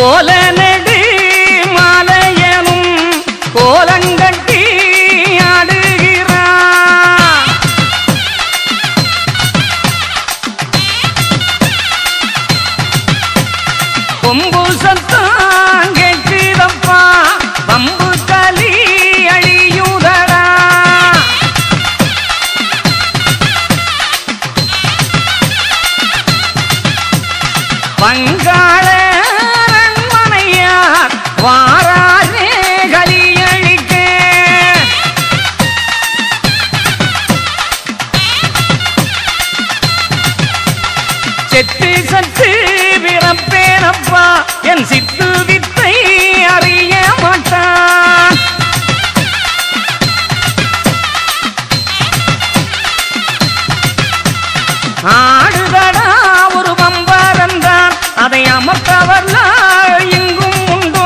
கோல நெடு மாலையனும் கோலங்கட்டி ஆடுகிறான் கொம்பு சத்தம் கேட்குதப்பா பம்பு களி அழியுதடா பங்காள அரண்மனையார் வாராரே கலியழிக்க செத்து சத்து பிறப்பேனப்பா என் சித்து வித்தை அறிய மாட்டான் ஆடுதடா ஒரு பம்பரந்தான் அதை அமர்த்தவல்ல எங்கும் உண்டோ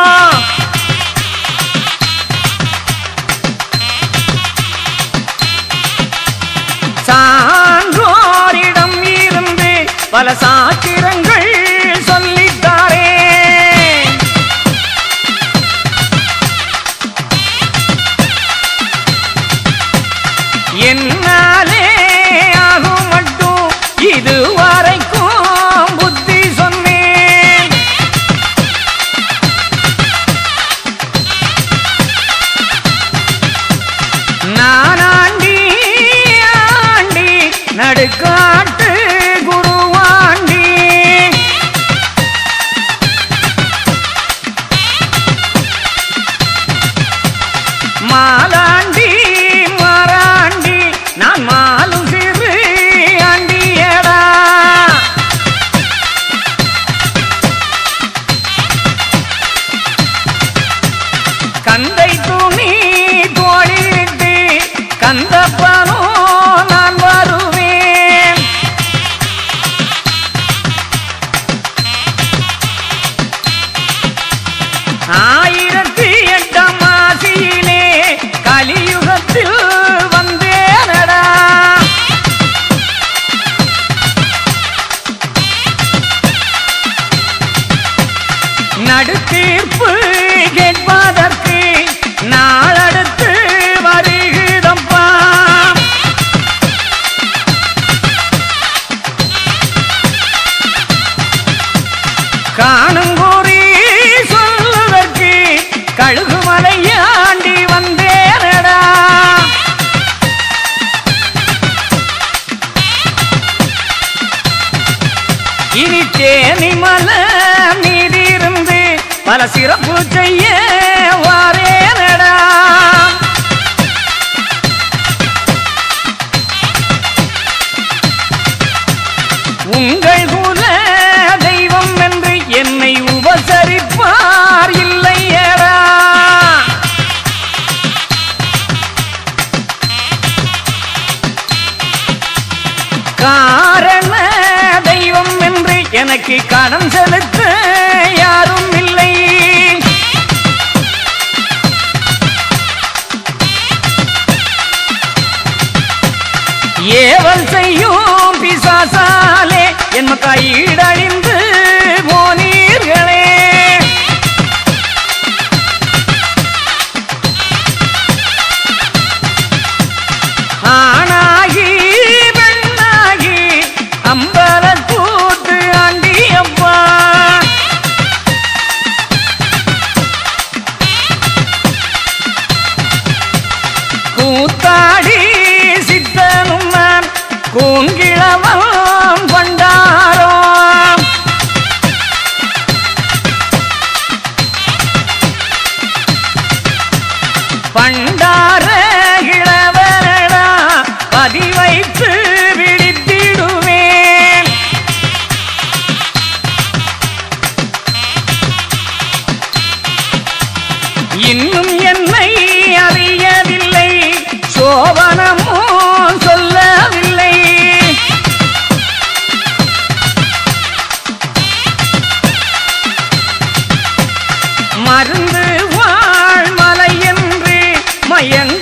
சான்றோரிடம் இருந்து பல சாத்திரங்கள் சொல்லித்தாரே என்னாலே ஆகும் மட்டும் இதுவரைக்கும் புத்தி சொன்னேன் நானாண்டி ஆண்டி நடுக்காட்டு குருவாண்டி மாலாண்டி மாறாண்டி நான் மாலும் சிறு ஆண்டியடா கந்தை துணி தோழிட்டு கந்தப்பனோ நான் வருவேன் ஆயிரத்தி எட்டாம் மாசியிலே கலியுகத்தில் வந்தேனடா நடுத்தீர்ப்பு கேட்பதற்கு நாளடுத்து வருகிறப்பா காணுங்கூறி சொல்லுவதற்கு கழுகுமலையாண்டி வந்தேனடா இனி தேனி மலை மீதிருந்து பல சிறப்பு செய்ய வாரேனடா உங்கள் குல தெய்வம் என்று என்னை உபசரிப்பார் இல்லையடா காரண தெய்வம் என்று எனக்கு கடன் செலுத்த யாரும் இல்லை ஏவல் செய்யும் பிசாசாலே என் கையிடழிந்து போனீர்களே ஆணாகி பெண்ணாகி அம்பல கூத்து ஆண்டியப்பா கூத்தாடி சித்தனும் நான் கூங்கிழவம் கொண்டாரோ பண்டார இளவரடா பதி வைத்து விழித்திடுவேன் இன்னும் என்னை அறியவில்லை சோபனமோ சொல்லவில்லை மருந்து வாழ்மலை என்று மயங்க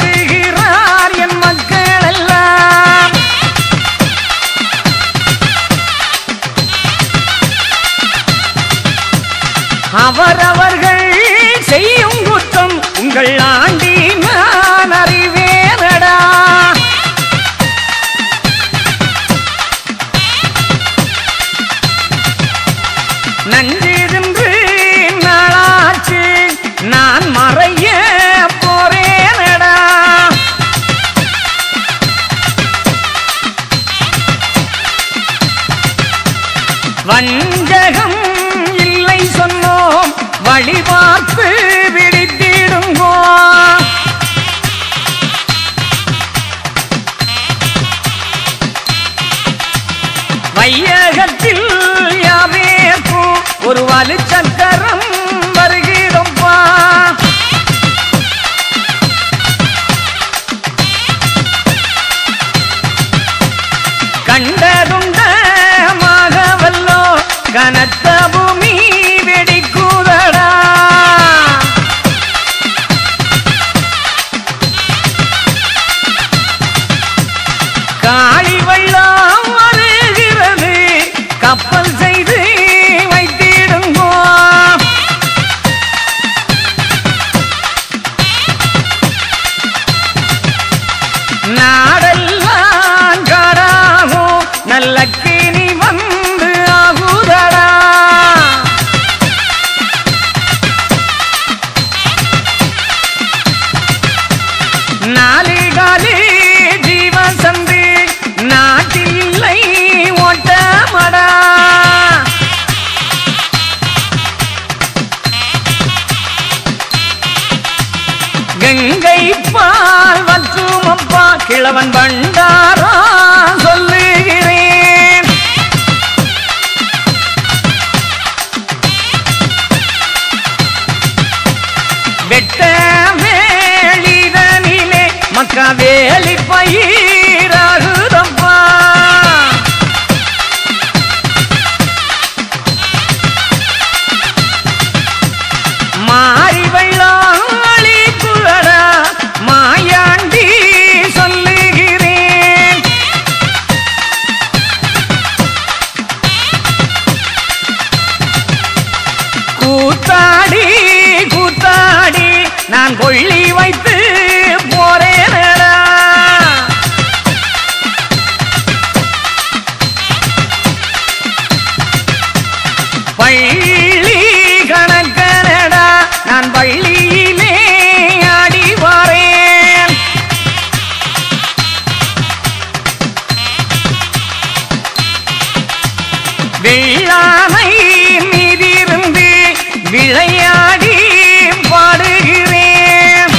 நாடெல்லாம் காடாகும் நல்ல கிணி வந்து ஆகுதடா நாலு காலி ஜீவசந்து நாட்டில் இல்லை ஓட்டமடா கங்கை பால் வற்றுமப்பா கிழவன் பண்டாரா சொல்லுகிறேன் வெட்ட வேளிதனிலே மக்கா வேலி பயிராகுதப்பா மாறி வெள்ளாளி குழடா மாயாண்டி சொல்லுகிறேன் கூத்தாடி கூத்தாடி நான் கொள்ளி வைத்து போறேனடா பள்ளி கணக்கனடா நான் பள்ளியிலே ஆடி வரேன் வெள்ளாமை மீதிருந்து விளையாடி பாடுகிறேன்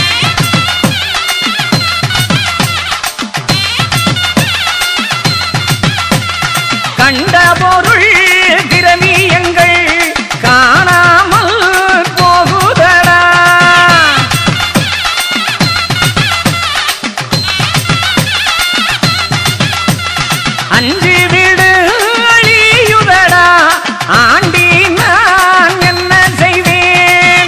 கண்ட பொருள் திரவியங்கள் காணாமல் போகுதடா அஞ்சு விடு அழியுதடா ஆண்டி நான் என்ன செய்வேன்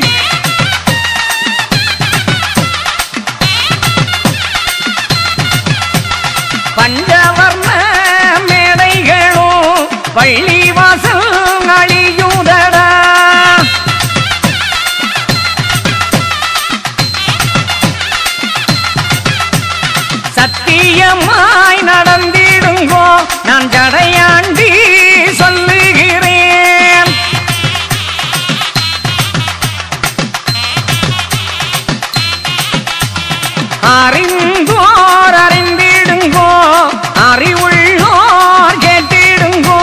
பஞ்சவர்ண மேடைகளும் பள்ளி வாசல் அழியுதடா சத்தியமாய் நடந்திடுங்கோ நான் ஜடையாண்டி சொல்லுகிறேன் அறிந்தோர் அறிந்திடுங்கோ அறிவுள்ளோர் கேட்டிடுங்கோ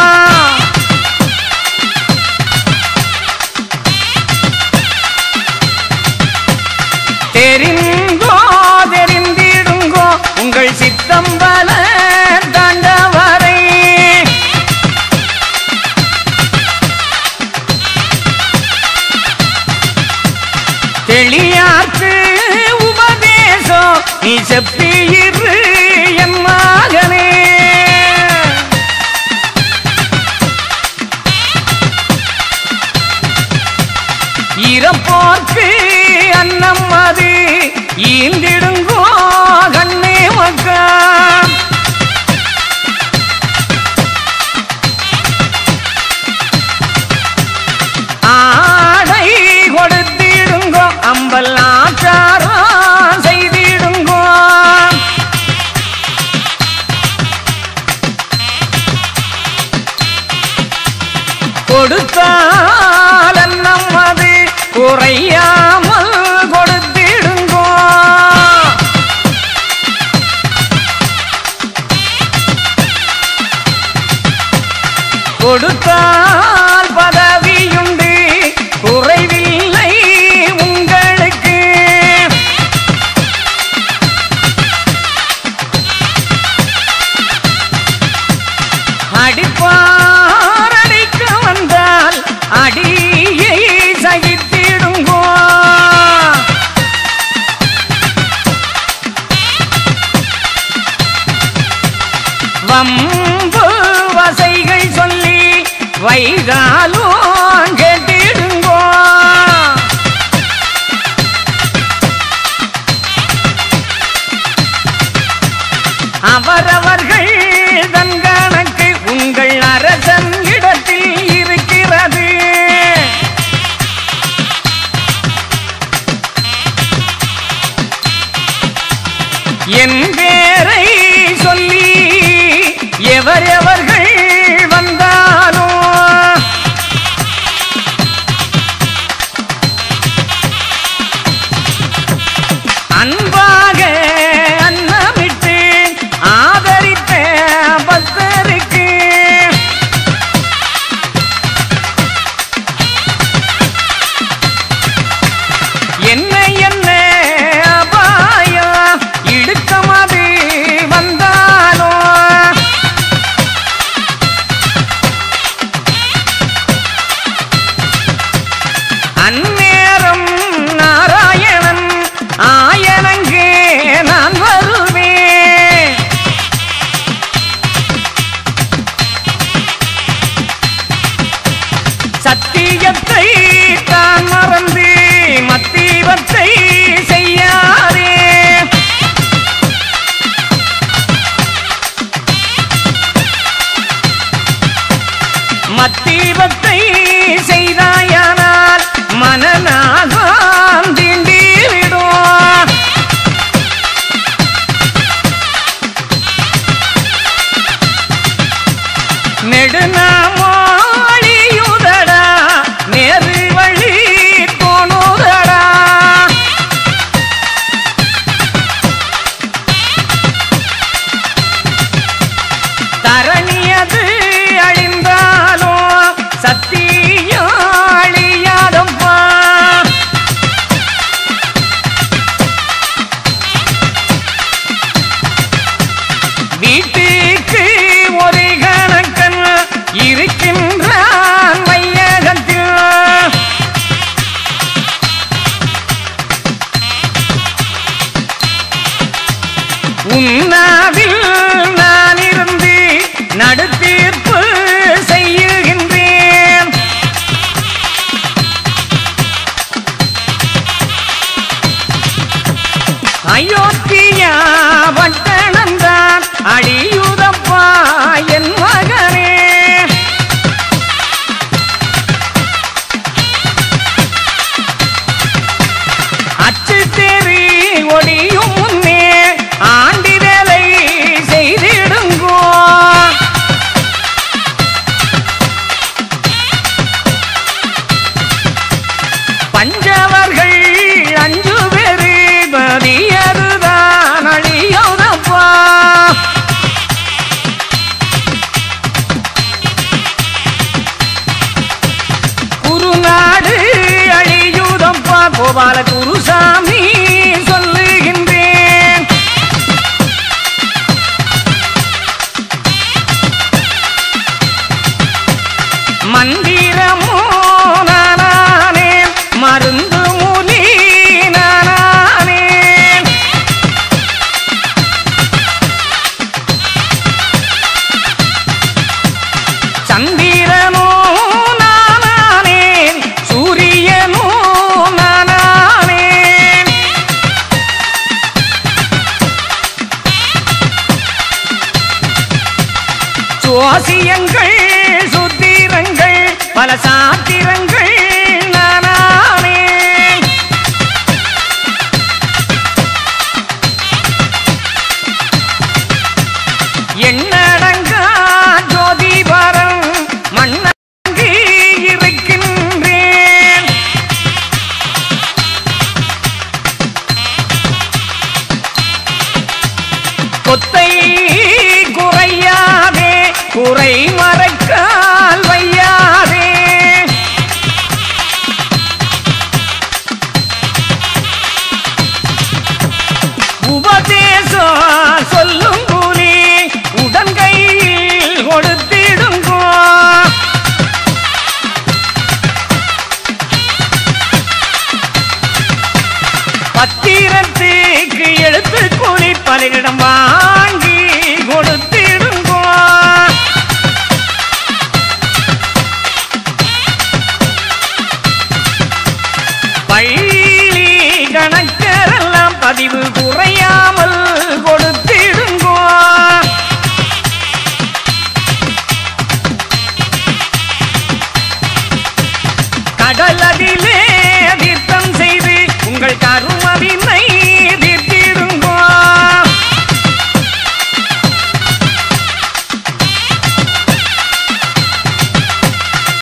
தெரிந்தோ தெரிந்திடுங்கோ உங்கள் சித்தம் பல தாண்டவரை தெளியாற்று உபதேசம் நீ செப்பியிரு என் மகனே இறப்போர்க்கு அன்னம் அது ஈந்திடுங்கோ கண்ணே மக்கா ஆடை கொடுத்திடுங்கோ அம்பல் ஆச்சாரம் செய்திடுங்கோ கொடுத்தால் அன்னம் அது குறையாமல் கொடுத்திடுங்கோ கொடுத்தால் பதவியுண்டு குறைவில்லை உங்களுக்கு அடிப்பார் அடிக்க வந்தால் அடியை சகித்திடுங்கோ வம்பு வசைகள் சொல்லி வைகாலும் கேட்டிடுங்கோ அவரவர்கள் தன் கணக்கு உங்கள் அரசன் இடத்தில் இருக்கிறது என் பேரை சொல்லி எவரெவர்கள் வந்தாலும் அன்பாக அன்னமிட்டு ஆதரித்த பக்தருக்கு என்ன என்ன அபாயம் இடுக்கமது வந்தாலும் அந்நேரம் நாராயணன் ஆயனங்கே நான் வருவேன் சத்தியத்தை தான் மறந்து மத்தீவத்தை செய்யாதே மத்தீவத்தை செய்தாயானால் மனநாகம் தீண்டிவிடும் நெடுநாமொழியுதடா நேரு வழி போனுதடா தரணியது அழிந்தாலும் சத்தியம் அழியாதப்பா வீட்டுக்கு ஒரு கணக்கன் இருக்கின்றான் மையகத்தில் உன்னாவில் நான் இருந்து நடுத்தீர்ப்பு செய்யுகின்றேன் அயோத்தியா பட்டணந்தான் அடியுதப்பா என் மகனே அச்சு தேறி ஒடியும் முன்னே ஆண்டி வேலை செய்திடுங்கோ பஞ்சவர்கள் அஞ்சு பேரு பதியதுதான் அழியோதப்பா குருநாடு அழியுதப்பா கோபால குருசாமி சொல்லுகின்றேன் மந்திரமோ நானே மருந்து மூலி நானே சந்திரனோ நானே சூரியனோ நானே சுவாசியங்கள் சுத்திரங்கள் பல சாத்திரங்கள் நானே எண்ணடங்கா ஜோதிபரம் மண்ணங்கி இருக்கின்றேன் கொத்தை குறையாதே குறை மறைக்கால் வையாதே உபதேசம் சொல்லும் கூலி உடன்கையில் கொடுத்திடுங்கோ பத்திரத்துக்கு எழுத்து கூலி பலரிடம் வாங்கி கொடுத்திடுங்கோ பள்ளி கணக்கரெல்லாம் பதிவு குறைய